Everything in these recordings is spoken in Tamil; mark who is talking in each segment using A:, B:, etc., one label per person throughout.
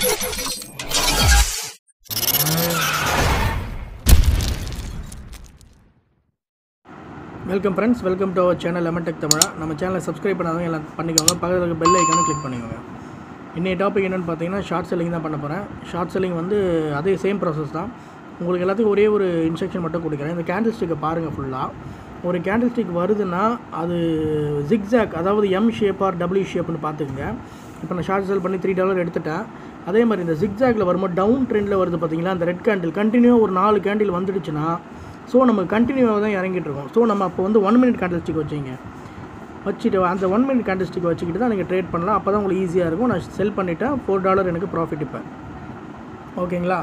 A: welcome friends welcome to our channel lemon tech தமிழா நம்ம சேனலை சப்ஸ்கிரைப் பண்ணாதவங்க எல்லாம் பண்ணிக்கோங்க பக்கத்தில் இருக்க பெல் ஐக்கானு கிளிக் பண்ணிக்கோங்க இன்னைய டாபிக் என்னென்னு பார்த்தீங்கன்னா ஷார்ட் செல்லிங் தான் பண்ண போகிறேன் ஷார்ட் செல்லிங் வந்து அதே சேம் ப்ராசஸ் தான் உங்களுக்கு எல்லாத்துக்கும் ஒரே ஒரு இன்ஸ்ட்ரக்ஷன் மட்டும் கொடுக்குறேன் இந்த கேண்டில் ஸ்டிக்கை பாருங்கள் ஃபுல்லாக ஒரு கேண்டில் ஸ்டிக் வருதுன்னா அது ஜிக்ஸாக் அதாவது எம் ஷேப் ஆர் டபிள்யூ ஷேப்னு பார்த்துக்குங்க இப்போ நான் ஷார்ட் செல் பண்ணி த்ரீ டாலர் எடுத்துட்டேன் அதே மாதிரி இந்த ஜிக்ஸாக்ல வரும்போது டவுன் ட்ரெண்டில் வருது பார்த்தீங்களா அந்த ரெட் கேண்டில் கண்டினியூவாக ஒரு நாலு கேண்டில் வந்துடுச்சுன்னா ஸோ நம்ம கண்டினியூவாக தான் இறங்கிட்டு இருக்கோம் ஸோ நம்ம அப்போ வந்து ஒன் மினிட் கேண்டில் ஸ்டிக் வச்சிங்க வச்சுட்டு அந்த ஒன் மினிட் கேண்டில் ஸ்டிக் வச்சுக்கிட்டு தான் நீங்கள் ட்ரேட் பண்ணலாம் அப்போ தான் உங்களுக்கு ஈஸியாக இருக்கும் நான் செல் பண்ணிட்டேன் ஃபோர் டாலர் எனக்கு ப்ராஃபிட் இப்போ ஓகேங்களா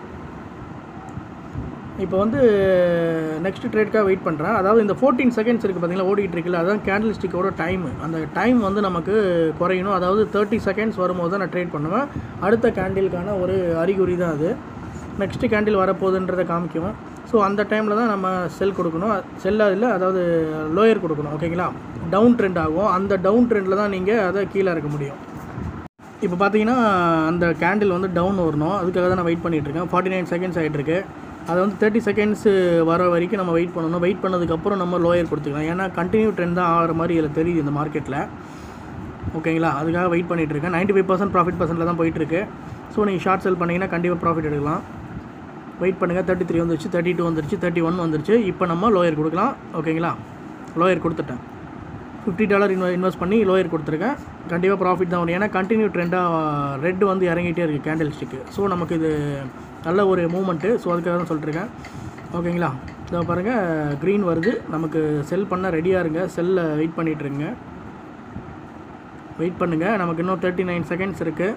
A: இப்போ வந்து நெக்ஸ்ட் ட்ரேட்காக வெயிட் பண்ணுறேன் அதாவது இந்த ஃபோர்டீன் செகண்ட்ஸ் இருக்குது பார்த்தீங்களா ஓடிட்டு இருக்குல்ல அதான் கேண்டில் ஸ்டிக்கோட டைம் அந்த டைம் வந்து நமக்கு குறையணும் அதாவது தேர்ட்டி செகண்ட்ஸ் வரும்போது தான் நான் ட்ரேட் பண்ணுவேன் அடுத்த கேண்டிலுக்கான ஒரு அறிகுறி தான் அது நெக்ஸ்ட்டு கேண்டில் வரப்போகுதுன்றதை காமிக்கும் ஸோ அந்த டைமில் தான் நம்ம செல் கொடுக்கணும் செல்லாக இல்லை அதாவது லோயர் கொடுக்கணும் ஓகேங்களா டவுன் ட்ரெண்ட் ஆகும் அந்த டவுன் ட்ரெண்டில் தான் நீங்கள் அதை கீழே இருக்க முடியும் இப்போ பார்த்தீங்கன்னா அந்த கேண்டில் வந்து டவுன் வரணும் அதுக்காக தான் நான் வெயிட் பண்ணிகிட்டு இருக்கேன் ஃபார்ட்டி நைன் செகண்ட்ஸ் ஆகிட்டுருக்கு அதை வந்து தேர்ட்டி செகண்ட்ஸ் வர வரைக்கும் நம்ம வெயிட் பண்ணணும் வெயிட் பண்ணதுக்கப்புறம் நம்ம லோயர் கொடுத்துக்கலாம் ஏன்னா கண்டினியூ ட்ரெண்ட் தான் ஆகிற மாதிரி இதில் தெரியுது இந்த மார்க்கெட்டில் ஓகேங்களா அதுக்காக வெயிட் பண்ணிகிட்டு இருக்கேன் நைன்ட்டி ஃபைவ் பர்சன்ட் ப்ராஃபிட் பர்சன்ட்டில் தான் போயிட்டுருக்கு ஸோ நீங்கள் ஷார்ட் செல் பண்ணிங்கன்னா கண்டிப்பாக ப்ராஃபிட் எடுக்கலாம் வெயிட் பண்ணுங்கள் தேர்ட்டி த்ரீ வந்துருச்சு தேர்ட்டி டூ வந்துருச்சு தேர்ட்டி ஒன் வந்துருச்சு இப்போ நம்ம லோயர் கொடுக்கலாம் ஓகேங்களா லோயர் கொடுத்துட்டேன் ஃபிஃப்டி டாலர் இன்வெ இன்வெஸ்ட் பண்ணி லோயர் கொடுத்துருக்கேன் கண்டிப்பாக ப்ராஃபிட் தான் வரும் ஏன்னா கண்டினியூ ட்ரெண்டாக ரெட் வந்து இறங்கிட்டே இருக்குது கேண்டில் ஸ்டிக்கு ஸோ நமக்கு இது நல்ல ஒரு மூமெண்ட்டு ஸோ அதுக்காக தான் சொல்லிட்டுருக்கேன் ஓகேங்களா இதோ பாருங்கள் க்ரீன் வருது நமக்கு செல் பண்ண ரெடியாக இருங்க செல்லில் வெயிட் பண்ணிகிட்ருங்க வெயிட் பண்ணுங்கள் நமக்கு இன்னும் தேர்ட்டி நைன் செகண்ட்ஸ் இருக்குது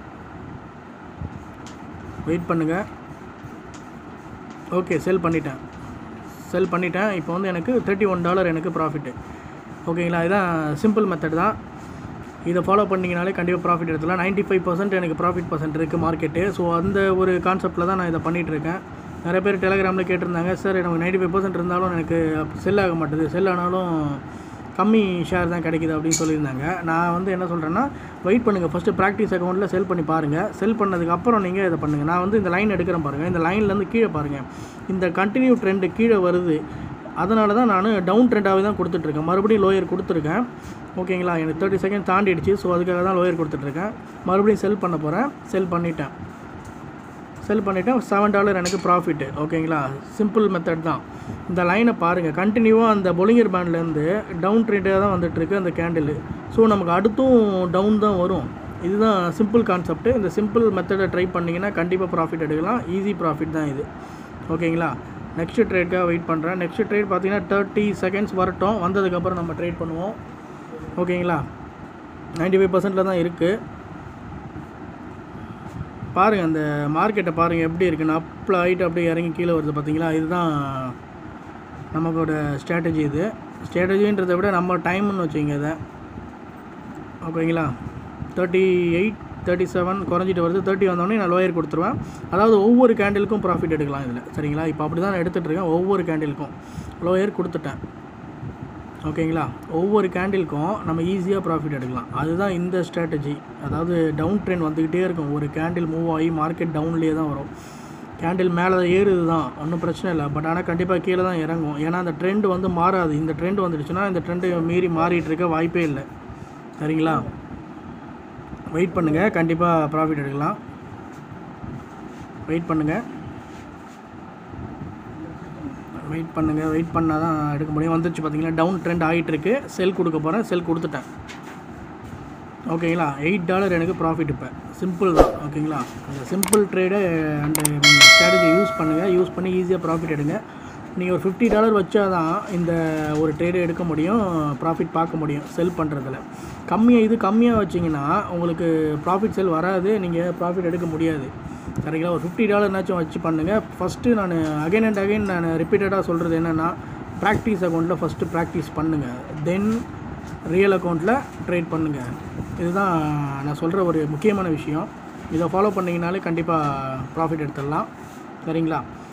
A: வெயிட் பண்ணுங்கள் ஓகே செல் பண்ணிட்டேன் செல் பண்ணிட்டேன் இப்போ வந்து எனக்கு தேர்ட்டி ஒன் டாலர் எனக்கு ப்ராஃபிட்டு ஓகேங்களா இதுதான் சிம்பிள் மெத்தட் தான் இதை ஃபாலோ பண்ணிங்கனாலே கண்டிப்பாக ப்ராஃபிட் எடுத்துலாம் நைன்ட்டி ஃபைவ் பர்சன்ட் எனக்கு ப்ராஃபிட் பர்சன்ட் இருக்குது மார்க்கெட்டு ஸோ அந்த ஒரு கான்செப்ட்டில் தான் நான் இதை பண்ணிகிட்டு இருக்கேன் நிறைய பேர் டெலிகிராமில் கேட்டிருந்தாங்க சார் எனக்கு நைன்ட்டி ஃபைவ் பர்சன்ட் இருந்தாலும் எனக்கு செல் ஆக மாட்டுது செல் ஆனாலும் கம்மி ஷேர் தான் கிடைக்குது அப்படின்னு சொல்லியிருந்தாங்க நான் வந்து என்ன சொல்கிறேன்னா வெயிட் பண்ணுங்கள் ஃபஸ்ட்டு ப்ராக்டிஸ் அக்கௌண்ட்டில் செல் பண்ணி பாருங்கள் செல் பண்ணதுக்கப்புறம் நீங்கள் இதை பண்ணுங்கள் நான் வந்து இந்த லைன் எடுக்கிறேன் பாருங்கள் இந்த லைன்லேருந்து கீழே பாருங்கள் இந்த கண்டினியூ ட்ரெண்டு கீழே வருது அதனால தான் நான் டவுன் ட்ரெண்டாகவே தான் கொடுத்துட்ருக்கேன் மறுபடியும் லோயர் கொடுத்துருக்கேன் ஓகேங்களா எனக்கு தேர்ட்டி செகண்ட் தாண்டிடுச்சு ஸோ அதுக்காக தான் லோயர் கொடுத்துட்ருக்கேன் மறுபடியும் செல் பண்ண போகிறேன் செல் பண்ணிட்டேன் செல் பண்ணிவிட்டேன் செவன் டாலர் எனக்கு ப்ராஃபிட்டு ஓகேங்களா சிம்பிள் மெத்தட் தான் இந்த லைனை பாருங்கள் கண்டினியூவாக அந்த பொலிங்கர் பேண்ட்லேருந்து டவுன் ட்ரெண்டாக தான் வந்துட்டுருக்கு அந்த கேண்டில் ஸோ நமக்கு அடுத்தும் டவுன் தான் வரும் இதுதான் சிம்பிள் கான்செப்ட்டு இந்த சிம்பிள் மெத்தடை ட்ரை பண்ணிங்கன்னா கண்டிப்பாக ப்ராஃபிட் எடுக்கலாம் ஈஸி ப்ராஃபிட் தான் இது ஓகேங்களா நெக்ஸ்ட் ட்ரேட்காக வெயிட் பண்ணுறேன் நெக்ஸ்ட் ட்ரேட் பார்த்தீங்கன்னா தேர்ட்டி செகண்ட்ஸ் வரட்டும் வந்ததுக்கப்புறம் நம்ம ட்ரேட் பண்ணுவோம் ஓகேங்களா நைன்ட்டி ஃபைவ் பர்சன்ட்டில் தான் இருக்குது பாருங்கள் அந்த மார்க்கெட்டை பாருங்கள் எப்படி இருக்குன்னு அப்பில் ஆகிட்டு அப்படியே இறங்கி கீழே வருது பார்த்தீங்களா இதுதான் நமக்கோட ஸ்ட்ராட்டஜி இது ஸ்ட்ராட்டஜின்றதை விட நம்ம டைம்னு வச்சுங்க இதை ஓகேங்களா தேர்ட்டி எயிட் தேர்ட்டி செவன் குறைஞ்சிட்டு வருது தேர்ட்டி வந்தோடனே நான் லோயர் கொடுத்துருவேன் அதாவது ஒவ்வொரு கேண்டிலுக்கும் ப்ராஃபிட் எடுக்கலாம் இதில் சரிங்களா இப்போ அப்படி தான் நான் எடுத்துகிட்டு இருக்கேன் ஒவ்வொரு கேண்டிலுக்கும் லோயர் கொடுத்துட்டேன் ஓகேங்களா ஒவ்வொரு கேண்டிலுக்கும் நம்ம ஈஸியாக ப்ராஃபிட் எடுக்கலாம் அதுதான் இந்த ஸ்ட்ராட்டஜி அதாவது டவுன் ட்ரெண்ட் வந்துக்கிட்டே இருக்கும் ஒரு கேண்டில் மூவ் ஆகி மார்க்கெட் டவுன்லேயே தான் வரும் கேண்டில் மேலே ஏறுது தான் ஒன்றும் பிரச்சனை இல்லை பட் ஆனால் கண்டிப்பாக கீழே தான் இறங்கும் ஏன்னா அந்த ட்ரெண்ட் வந்து மாறாது இந்த ட்ரெண்ட் வந்துடுச்சுன்னா இந்த ட்ரெண்டு மீறி மாறிட்டு இருக்க வாய்ப்பே இல்லை சரிங்களா வெயிட் பண்ணுங்கள் கண்டிப்பாக ப்ராஃபிட் எடுக்கலாம் வெயிட் பண்ணுங்கள் வெயிட் பண்ணுங்கள் வெயிட் பண்ணால் தான் எடுக்க முடியும் வந்துருச்சு பார்த்தீங்களா டவுன் ட்ரெண்ட் ஆகிட்டு இருக்கு செல் கொடுக்க போகிறேன் செல் கொடுத்துட்டேன் ஓகேங்களா எயிட் டாலர் எனக்கு ப்ராஃபிட் இப்போ சிம்பிள் தான் ஓகேங்களா அந்த சிம்பிள் ட்ரேடை அந்த ஸ்ட்ராட்டஜி யூஸ் பண்ணுங்கள் யூஸ் பண்ணி ஈஸியாக ப்ராஃபிட் எடுங்க நீங்கள் ஒரு ஃபிஃப்டி டாலர் வச்சா தான் இந்த ஒரு ட்ரேடை எடுக்க முடியும் ப்ராஃபிட் பார்க்க முடியும் செல் பண்ணுறதுல கம்மியாக இது கம்மியாக வச்சிங்கன்னா உங்களுக்கு ப்ராஃபிட் செல் வராது நீங்கள் ப்ராஃபிட் எடுக்க முடியாது சரிங்களா ஒரு ஃபிஃப்டி டாலர்னாச்சும் வச்சு பண்ணுங்கள் ஃபஸ்ட்டு நான் அகைன் அண்ட் அகைன் நான் ரிப்பீட்டடாக சொல்கிறது என்னென்னா ப்ராக்டிஸ் அக்கௌண்ட்டில் ஃபஸ்ட்டு ப்ராக்டிஸ் பண்ணுங்கள் தென் ரியல் அக்கௌண்ட்டில் ட்ரேட் பண்ணுங்கள் இதுதான் நான் சொல்கிற ஒரு முக்கியமான விஷயம் இதை ஃபாலோ பண்ணிங்கனாலே கண்டிப்பாக ப்ராஃபிட் எடுத்துடலாம் சரிங்களா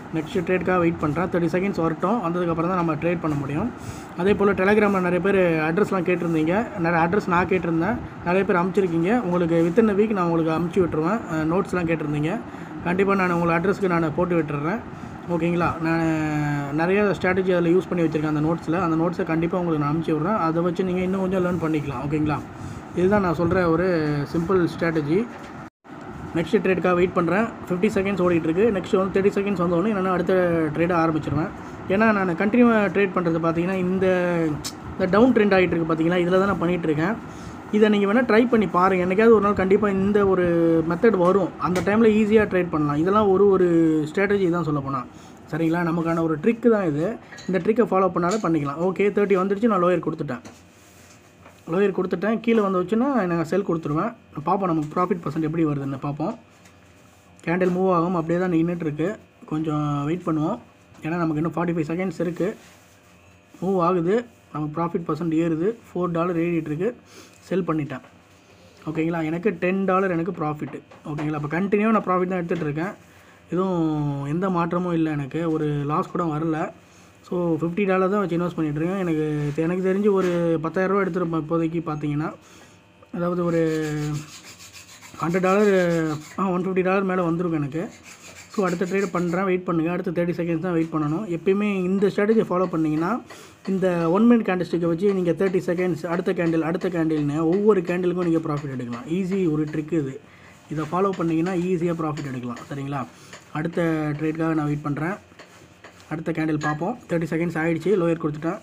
A: நெக்ஸ்ட் ட்ரேட்காக வெயிட் பண்ணுறேன் தேர்ட்டி செகண்ட்ஸ் வரட்டும் வந்ததுக்கப்புறம் தான் நம்ம ட்ரேட் பண்ண முடியும் அதே போல் டெலிகிராமில் நிறைய பேர் அட்ரஸ்லாம் கேட்டிருந்தீங்க நிறைய அட்ரஸ் நான் கேட்டிருந்தேன் நிறைய பேர் அமுச்சிருக்கீங்க உங்களுக்கு வித்தின் வீக் நான் உங்களுக்கு அமுச்சு விட்டுருவேன் நோட்ஸ்லாம் கேட்டிருந்தீங்க கண்டிப்பாக நான் உங்கள் அட்ரஸ்க்கு நான் போட்டு விட்டுறேன் ஓகேங்களா நான் நிறைய ஸ்ட்ராட்டஜி அதில் யூஸ் பண்ணி வச்சுருக்கேன் அந்த நோட்ஸில் அந்த நோட்ஸை கண்டிப்பாக உங்களுக்கு நான் அமுச்சு விட்றேன் அதை வச்சு நீங்கள் இன்னும் கொஞ்சம் லேர்ன் பண்ணிக்கலாம் ஓகேங்களா இதுதான் நான் சொல்கிற ஒரு சிம்பிள் ஸ்ட்ராட்டஜி நெக்ஸ்ட் ட்ரேடுக்காக வெயிட் பண்ணுறேன் ஃபிஃப்டி செகண்ட்ஸ் ஓடிட்டு இருக்கு நெக்ஸ்ட் வந்து தேர்ட்டி செகண்ட்ஸ் வந்தோடனே நான் அடுத்த ட்ரேடை ஆரம்பிச்சிருவேன் ஏன்னா நான் கண்டினியூவாக ட்ரேட் பண்ணுறது பார்த்தீங்கன்னா இந்த இந்த டவுன் ட்ரெண்ட் ஆகிட்டு இருக்கு பார்த்தீங்களா இதில் தான் நான் பண்ணிகிட்டு இருக்கேன் இதை நீங்கள் வேணால் ட்ரை பண்ணி பாருங்கள் என்னைக்காவது ஒரு நாள் கண்டிப்பாக இந்த ஒரு மெத்தட் வரும் அந்த டைமில் ஈஸியாக ட்ரேட் பண்ணலாம் இதெல்லாம் ஒரு ஒரு ஸ்ட்ராட்டஜி தான் சொல்ல போனால் சரிங்களா நமக்கான ஒரு ட்ரிக்கு தான் இது இந்த ட்ரிக்கை ஃபாலோ பண்ணாலே பண்ணிக்கலாம் ஓகே தேர்ட்டி வந்துடுச்சு நான் லோயர் கொடுத்துட்டேன் லோயர் கொடுத்துட்டேன் கீழே வந்து வச்சுன்னா நாங்கள் செல் கொடுத்துருவேன் பார்ப்போம் நமக்கு ப்ராஃபிட் பர்சன்ட் எப்படி வருதுன்னு பார்ப்போம் கேண்டில் மூவ் ஆகும் அப்படியே தான் நின்றுட்டுருக்கு கொஞ்சம் வெயிட் பண்ணுவோம் ஏன்னா நமக்கு இன்னும் ஃபார்ட்டி ஃபைவ் செகண்ட்ஸ் இருக்குது மூவ் ஆகுது நமக்கு ப்ராஃபிட் பர்சன்ட் ஏறுது ஃபோர் டாலர் ஏறிட்டுருக்கு செல் பண்ணிட்டேன் ஓகேங்களா எனக்கு டென் டாலர் எனக்கு ப்ராஃபிட்டு ஓகேங்களா இப்போ கண்டினியூவாக நான் ப்ராஃபிட் தான் எடுத்துகிட்டு இருக்கேன் எதுவும் எந்த மாற்றமும் இல்லை எனக்கு ஒரு லாஸ் கூட வரல ஸோ ஃபிஃப்டி டாலர் தான் வச்சு இன்வெஸ்ட் பண்ணிகிட்ருக்கேன் எனக்கு எனக்கு தெரிஞ்சு ஒரு பத்தாயிரரூவா எடுத்துருப்பேன் இப்போதைக்கு பார்த்தீங்கன்னா அதாவது ஒரு ஹண்ட்ரட் டாலர் ஆ ஒன் ஃபிஃப்டி டாலர் மேலே வந்துருக்கும் எனக்கு ஸோ அடுத்த ட்ரேட் பண்ணுறேன் வெயிட் பண்ணுங்கள் அடுத்த தேர்ட்டி செகண்ட்ஸ் தான் வெயிட் பண்ணணும் எப்பயுமே இந்த ஸ்ட்ராட்டஜி ஃபாலோ பண்ணிங்கன்னா இந்த ஒன் மினிட் கேண்டில்ஸ்டிக்கை வச்சு நீங்கள் தேர்ட்டி செகண்ட்ஸ் அடுத்த கேண்டில் அடுத்த கேண்டில்னு ஒவ்வொரு கேண்டிலுக்கும் நீங்கள் ப்ராஃபிட் எடுக்கலாம் ஈஸி ஒரு ட்ரிக் இது இதை ஃபாலோ பண்ணிங்கன்னா ஈஸியாக ப்ராஃபிட் எடுக்கலாம் சரிங்களா அடுத்த ட்ரேட்காக நான் வெயிட் பண்ணுறேன் அடுத்த கேண்டில் பார்ப்போம் தேர்ட்டி செகண்ட்ஸ் ஆகிடுச்சு லோயர் கொடுத்துட்டேன்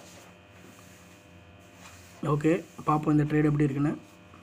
A: ஓகே பார்ப்போம் இந்த ட்ரேட் எப்படி இருக்குன்னு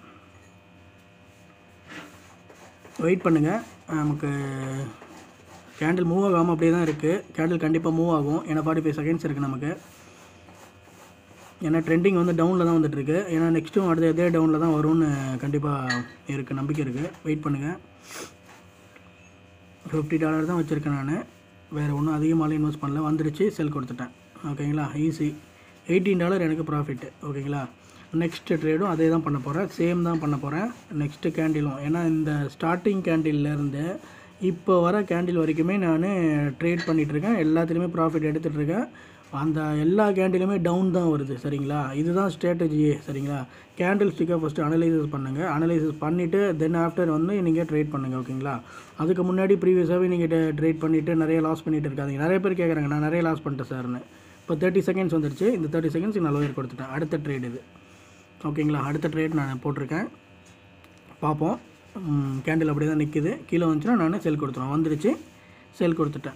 A: வெயிட் பண்ணுங்கள் நமக்கு கேண்டில் மூவ் ஆகாமல் அப்படியே தான் இருக்குது கேண்டில் கண்டிப்பாக மூவ் ஆகும் ஏன்னா ஃபார்ட்டி ஃபைவ் செகண்ட்ஸ் இருக்குது நமக்கு ஏன்னா ட்ரெண்டிங் வந்து டவுனில் தான் வந்துட்டுருக்கு ஏன்னா நெக்ஸ்ட்டும் அடுத்த இதே டவுனில் தான் வரும்னு கண்டிப்பாக இருக்குது நம்பிக்கை இருக்குது வெயிட் பண்ணுங்கள் ஃபிஃப்டி டாலர் தான் வச்சுருக்கேன் நான் வேறு ஒன்றும் அதிகமாகலாம் இன்வெஸ்ட் பண்ணல வந்துடுச்சு செல் கொடுத்துட்டேன் ஓகேங்களா ஈஸி எயிட்டீன் டாலர் எனக்கு ப்ராஃபிட்டு ஓகேங்களா நெக்ஸ்ட் ட்ரேடும் அதே தான் பண்ண போகிறேன் சேம் தான் பண்ண போகிறேன் நெக்ஸ்ட்டு கேண்டிலும் ஏன்னா இந்த ஸ்டார்டிங் கேண்டில்லேருந்து இப்போ வர கேண்டில் வரைக்குமே நான் ட்ரேட் பண்ணிகிட்ருக்கேன் எல்லாத்துலேயுமே ப்ராஃபிட் எடுத்துகிட்ருக்கேன் அந்த எல்லா கேண்டிலுமே டவுன் தான் வருது சரிங்களா இதுதான் ஸ்ட்ராட்டஜியே சரிங்களா கேண்டில் ஸ்டிக்கை ஃபஸ்ட்டு அனலைசிஸ் பண்ணுங்கள் அனலைசிஸ் பண்ணிவிட்டு தென் ஆஃப்டர் வந்து நீங்கள் ட்ரேட் பண்ணுங்கள் ஓகேங்களா அதுக்கு முன்னாடி ப்ரீவியஸாகவே நீங்கள் ட்ரேட் பண்ணிவிட்டு நிறைய லாஸ் பண்ணிட்டு இருக்காதீங்க நிறைய பேர் கேட்குறாங்க நான் நிறைய லாஸ் பண்ணிட்டேன் சார்னு இப்போ தேர்ட்டி செகண்ட்ஸ் வந்துருச்சு இந்த தேர்ட்டி செகண்ட்ஸ் நான் லோயர் கொடுத்துட்டேன் அடுத்த ட்ரேட் இது ஓகேங்களா அடுத்த ட்ரேட் நான் போட்டிருக்கேன் பார்ப்போம் கேண்டில் அப்படியே தான் நிற்கிது கீழே வந்துச்சுன்னா நான் செல் கொடுத்துருவேன் வந்துடுச்சு செல் கொடுத்துட்டேன்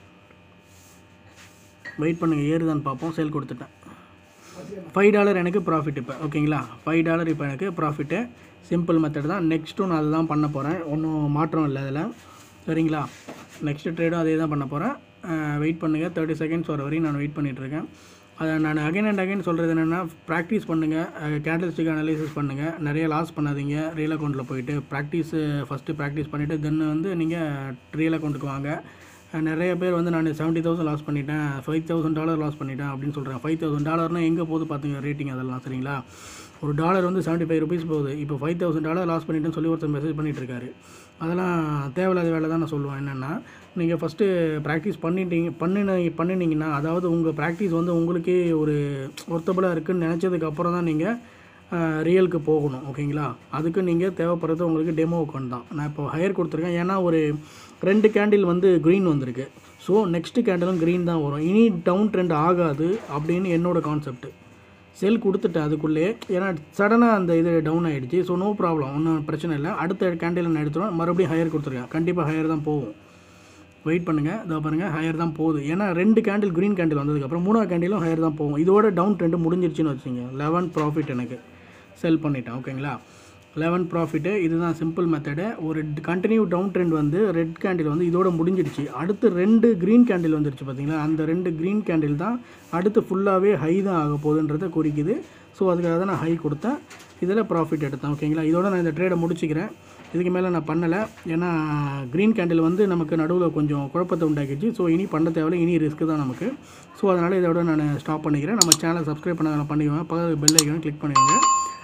A: வெயிட் பண்ணுங்கள் ஏறுதான்னு பார்ப்போம் சேல் கொடுத்துட்டேன் ஃபைவ் டாலர் எனக்கு ப்ராஃபிட் இப்போ ஓகேங்களா ஃபைவ் டாலர் இப்போ எனக்கு ப்ராஃபிட்டு சிம்பிள் மெத்தட் தான் நெக்ஸ்ட்டும் நான் அதுதான் பண்ண போகிறேன் ஒன்றும் மாற்றம் இல்லை அதில் சரிங்களா நெக்ஸ்ட் ட்ரேடும் அதே தான் பண்ண போகிறேன் வெயிட் பண்ணுங்கள் தேர்ட்டி செகண்ட்ஸ் வர வரையும் நான் வெயிட் பண்ணிகிட்ருக்கேன் அதை நான் அகைன் அண்ட் அகைன் சொல்கிறது என்னென்னா ப்ராக்டிஸ் பண்ணுங்கள் கேண்டல்ஸ்டிக் அனலைசிஸ் பண்ணுங்கள் நிறைய லாஸ் பண்ணாதீங்க ரியல் அக்கௌண்ட்டில் போயிட்டு ப்ராக்டிஸு ஃபஸ்ட்டு ப்ராக்டிஸ் பண்ணிவிட்டு தென் வந்து நீங்கள் ரியல் அக்கௌண்ட்டுக்கு வாங்க நிறைய பேர் வந்து நான் செவன்ட்டி தௌசண்ட் லாஸ் பண்ணிட்டேன் ஃபைவ் தௌசண்ட் டாலர் லாஸ் பண்ணிட்டேன் அப்படின்னு சொல்கிறேன் ஃபைவ் தௌசண்ட் டாலர்னால் எங்கே போகுது பார்த்துங்க ரேட்டிங் அதெல்லாம் சரிங்களா ஒரு டாலர் வந்து செவன்ட்டி ஃபைவ் ருபீஸ் போகுது இப்போ ஃபைவ் தௌசண்ட் டாலர் லாஸ் பண்ணிட்டேன்னு சொல்லி ஒருத்தர் மெசேஜ் பண்ணிட்டு இருக்காரு அதெல்லாம் தேவையில்லாத வேலை தான் நான் சொல்லுவேன் என்னென்னா நீங்கள் ஃபஸ்ட்டு ப்ராக்டிஸ் பண்ணிட்டீங்க பண்ணின பண்ணினீங்கன்னா அதாவது உங்கள் ப்ராக்டிஸ் வந்து உங்களுக்கே ஒரு ஒர்த்தபுளாக இருக்குதுன்னு நினச்சதுக்கு அப்புறம் தான் நீங்கள் ரியலுக்கு போகணும் ஓகேங்களா அதுக்கு நீங்கள் தேவைப்படுறது உங்களுக்கு டெமோ அக்கௌண்ட் தான் நான் இப்போ ஹையர் கொடுத்துருக்கேன் ஏன்னா ஒரு ரெண்டு கேண்டில் வந்து க்ரீன் வந்திருக்கு ஸோ நெக்ஸ்ட்டு கேண்டிலும் க்ரீன் தான் வரும் இனி டவுன் ட்ரெண்ட் ஆகாது அப்படின்னு என்னோட கான்செப்ட் செல் கொடுத்துட்டேன் அதுக்குள்ளே ஏன்னா சடனாக அந்த இது டவுன் ஆகிடுச்சு ஸோ நோ ப்ராப்ளம் ஒன்றும் பிரச்சனை இல்லை அடுத்த கேண்டில் நான் எடுத்துருவேன் மறுபடியும் ஹையர் கொடுத்துருக்கேன் கண்டிப்பாக ஹையர் தான் போகும் வெயிட் பண்ணுங்கள் இதோ பாருங்கள் ஹையர் தான் போகுது ஏன்னா ரெண்டு கேண்டில் க்ரீன் கேண்டில் வந்ததுக்கப்புறம் மூணாவது கேண்டிலும் ஹையர் தான் போகும் இதோட டவுன் ட்ரெண்டு முடிஞ்சிருச்சுன்னு வச்சுங்க லெவன் ப்ராஃபிட் எனக்கு செல் பண்ணிட்டேன் ஓகேங்களா லெவன் ப்ராஃபிட்டு இதுதான் சிம்பிள் மெத்தடு ஒரு கண்டினியூ டவுன் ட்ரெண்ட் வந்து ரெட் கேண்டில் வந்து இதோட முடிஞ்சிடுச்சு அடுத்து ரெண்டு க்ரீன் கேண்டில் வந்துருச்சு பார்த்தீங்களா அந்த ரெண்டு க்ரீன் கேண்டில் தான் அடுத்து ஃபுல்லாகவே ஹை தான் ஆக போகுதுன்றதை குறிக்குது ஸோ அதுக்காக தான் நான் ஹை கொடுத்தேன் இதில் ப்ராஃபிட் எடுத்தேன் ஓகேங்களா இதோட நான் இந்த ட்ரேடை முடிச்சுக்கிறேன் இதுக்கு மேலே நான் பண்ணலை ஏன்னா க்ரீன் கேண்டில் வந்து நமக்கு நடுவில் கொஞ்சம் குழப்பத்தை உண்டாக்கிடுச்சு ஸோ இனி பண்ண தேவையில்ல இனி ரிஸ்க்கு தான் நமக்கு ஸோ அதனால் இதோட நான் ஸ்டாப் பண்ணிக்கிறேன் நம்ம சேனலை சப்ஸ்கிரைப் பண்ண பண்ணிக்குவேன் பக்கத்து பெல் ஐக்கான கிளிக் பண்ணிடுங்க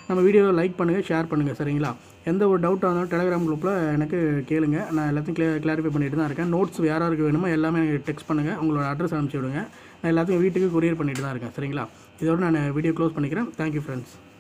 A: நம்ம வீடியோவை லைக் பண்ணுங்கள் ஷேர் பண்ணுங்கள் சரிங்களா எந்த ஒரு டவுட்டாக இருந்தாலும் டெலிகிராம் குரூப்பில் எனக்கு கேளுங்க நான் எல்லாத்தையும் கிளியர் கிளாரிஃபை பண்ணிட்டு தான் இருக்கேன் நோட்ஸ் யார் யாருக்கு வேணுமோ எல்லாமே எனக்கு டெக்ஸ்ட் பண்ணுங்கள் உங்களோட அட்ரஸ் அனுப்பிச்சி விடுங்க நான் எல்லாத்தையும் வீட்டுக்கு கொரியர் பண்ணிட்டு தான் இருக்கேன் சரிங்களா இதோட நான் வீடியோ க்ளோஸ் பண்ணிக்கிறேன் தேங்க்யூ ஃப்ரெண்ட்ஸ்